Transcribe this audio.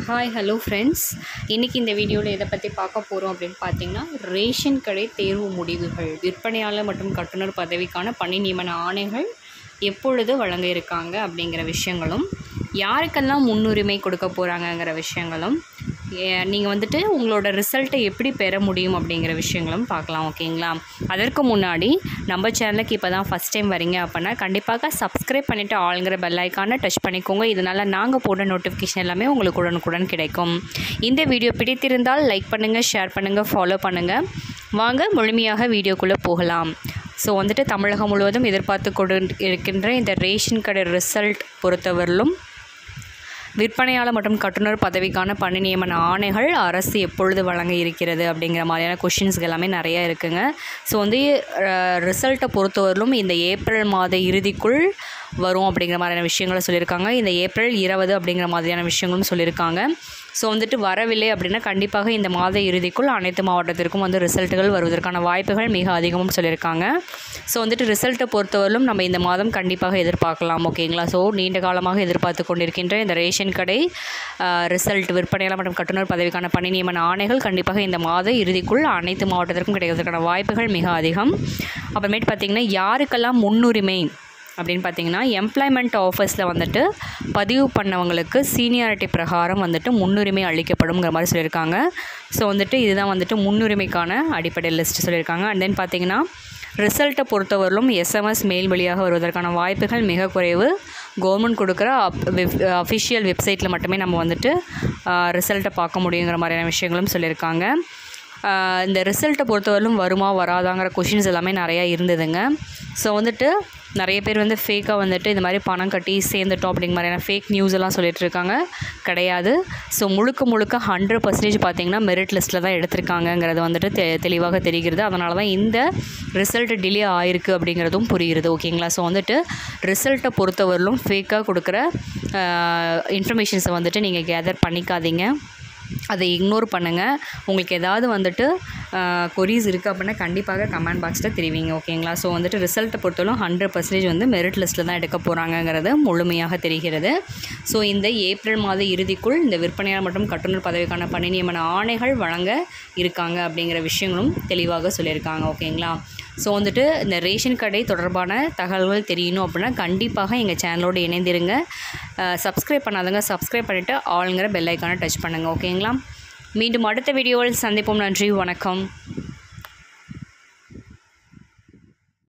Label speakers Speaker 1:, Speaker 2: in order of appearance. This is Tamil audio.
Speaker 1: ஹாய் ஹலோ ஃப்ரெண்ட்ஸ் இன்றைக்கி இந்த வீடியோவில் எதை பற்றி பார்க்க போகிறோம் அப்படின்னு பார்த்தீங்கன்னா ரேஷன் கடை தேர்வு முடிவுகள் விற்பனையாளர் மற்றும் கட்டுநர் பதவிக்கான பணி நியமன ஆணைகள் எப்பொழுது வழங்க இருக்காங்க அப்படிங்கிற விஷயங்களும் யாருக்கெல்லாம் முன்னுரிமை கொடுக்க போகிறாங்கங்கிற விஷயங்களும் நீங்கள் வந்துட்டு உங்களோட ரிசல்ட்டை எப்படி பெற முடியும் அப்படிங்கிற விஷயங்களும் பார்க்கலாம் ஓகேங்களா அதற்கு முன்னாடி நம்ம சேனலுக்கு இப்போ தான் ஃபஸ்ட் டைம் வரீங்க அப்படின்னா கண்டிப்பாக சப்ஸ்கிரைப் பண்ணிவிட்டு ஆளுங்கிற பெல் ஐக்கானை டச் பண்ணிக்கோங்க இதனால் நாங்கள் போடுற நோட்டிஃபிகேஷன் எல்லாமே உங்களுக்கு உடனுக்குடன் கிடைக்கும் இந்த வீடியோ பிடித்திருந்தால் லைக் பண்ணுங்கள் ஷேர் பண்ணுங்கள் ஃபாலோ பண்ணுங்கள் வாங்க முழுமையாக வீடியோக்குள்ளே போகலாம் ஸோ வந்துட்டு தமிழகம் முழுவதும் எதிர்பார்த்து கொண்டு இருக்கின்ற இந்த ரேஷன் கடை ரிசல்ட் பொறுத்தவரையிலும் விற்பனையாளர் மற்றும் கட்டுநர் பதவிக்கான பணி நியமன ஆணைகள் அரசு எப்பொழுது வழங்க இருக்கிறது அப்படிங்கிற மாதிரியான கொஷின்ஸ்கள் எல்லாமே நிறையா இருக்குங்க ஸோ வந்து ரிசல்ட்டை பொறுத்தவரையிலும் இந்த ஏப்ரல் மாத இறுதிக்குள் வரும் அப்படிங்கிற மாதிரியான விஷயங்களை சொல்லியிருக்காங்க இந்த ஏப்ரல் இருபது அப்படிங்கிற மாதிரியான விஷயங்களும் சொல்லியிருக்காங்க ஸோ வந்துட்டு வரவில்லை அப்படின்னா கண்டிப்பாக இந்த மாத இறுதிக்குள் அனைத்து மாவட்டத்திற்கும் வந்து ரிசல்ட்டுகள் வருவதற்கான வாய்ப்புகள் மிக அதிகமும் சொல்லியிருக்காங்க ஸோ வந்துட்டு ரிசல்ட்டை பொறுத்தவரையிலும் நம்ம இந்த மாதம் கண்டிப்பாக எதிர்பார்க்கலாம் ஓகேங்களா ஸோ நீண்ட காலமாக எதிர்பார்த்து கொண்டிருக்கின்ற இந்த ரேஷன் கடை ரிசல்ட் விற்பனையாளர் மற்றும் கட்டுநர் பதவிக்கான பணி நியமன ஆணைகள் கண்டிப்பாக இந்த மாத இறுதிக்குள் அனைத்து மாவட்டத்திற்கும் கிடைப்பதற்கான வாய்ப்புகள் மிக அதிகம் அப்புறமேட்டு பார்த்திங்கன்னா யாருக்கெல்லாம் முன்னுரிமை அப்படின்னு பார்த்தீங்கன்னா எம்ப்ளாய்மெண்ட் ஆஃபீஸில் வந்துட்டு பதிவு பண்ணவங்களுக்கு சீனியாரிட்டி பிரகாரம் வந்துட்டு முன்னுரிமை அளிக்கப்படுங்கிற மாதிரி சொல்லியிருக்காங்க ஸோ வந்துட்டு இதுதான் வந்துட்டு முன்னுரிமைக்கான அடிப்படை லிஸ்ட் சொல்லியிருக்காங்க அண்ட் தென் பார்த்தீங்கன்னா ரிசல்ட்டை பொறுத்தவரையிலும் எஸ்எம்எஸ் மெயில் வழியாக வருவதற்கான வாய்ப்புகள் மிக குறைவு கவர்மெண்ட் கொடுக்குற அப் வெப் அஃபிஷியல் வெப்சைட்டில் மட்டுமே நம்ம வந்துட்டு ரிசல்ட்டை பார்க்க முடியுங்கிற மாதிரியான விஷயங்களும் சொல்லியிருக்காங்க இந்த ரிசல்ட்டை பொறுத்தவரையிலும் வருமா வராதாங்கிற கொஷின்ஸ் எல்லாமே நிறையா இருந்ததுங்க ஸோ வந்துட்டு நிறைய பேர் வந்து ஃபேக்காக வந்துட்டு இந்த மாதிரி பணம் கட்டி சேர்ந்துட்டோம் அப்படிங்கிற மாதிரியான ஃபேக் நியூஸ் எல்லாம் சொல்லிட்டு இருக்காங்க கிடையாது ஸோ முழுக்க முழுக்க ஹண்ட்ரட் பர்சன்டேஜ் பார்த்திங்கன்னா மெரிட் லிஸ்ட்டில் தான் எடுத்திருக்காங்கங்கிறது வந்துட்டு தெ தெளிவாக தெரிகிறது அதனால தான் இந்த ரிசல்ட் டிலே ஆயிருக்கு அப்படிங்கிறதும் புரிகிறது ஓகேங்களா ஸோ வந்துட்டு ரிசல்ட்டை பொறுத்தவரையிலும் ஃபேக்காக கொடுக்குற இன்ஃபர்மேஷன்ஸை வந்துட்டு நீங்கள் கேதர் பண்ணிக்காதீங்க அதை இக்னோர் பண்ணுங்கள் உங்களுக்கு ஏதாவது வந்துட்டு கொரீஸ் இருக்குது அப்படின்னா கண்டிப்பாக கமெண்ட் பாக்ஸில் தெரிவிங்க ஓகேங்களா ஸோ வந்துட்டு ரிசல்ட்டை பொறுத்தவரைக்கும் ஹண்ட்ரட் பர்சன்டேஜ் வந்து மெரிட் லிஸ்ட்டில் தான் எடுக்க போகிறாங்கங்கிறது முழுமையாக தெரிகிறது ஸோ இந்த ஏப்ரல் மாத இறுதிக்குள் இந்த விற்பனையாளர் மற்றும் கட்டுநர் பதவிக்கான பணி நியமன ஆணைகள் வழங்க இருக்காங்க அப்படிங்கிற விஷயங்களும் தெளிவாக சொல்லியிருக்காங்க ஓகேங்களா ஸோ வந்துட்டு இந்த ரேஷன் கடை தொடர்பான தகவல்கள் தெரியணும் அப்படின்னா கண்டிப்பாக எங்கள் சேனலோடு இணைந்திருங்க சப்ஸ்கிரைப் பண்ணாதவங்க சப்ஸ்கிரைப் பண்ணிவிட்டு ஆளுங்கிற பெல் ஐக்கானை டச் பண்ணுங்கள் ஓகேங்களா மீண்டும் அடுத்த வீடியோவில் சந்திப்போம் நன்றி வணக்கம்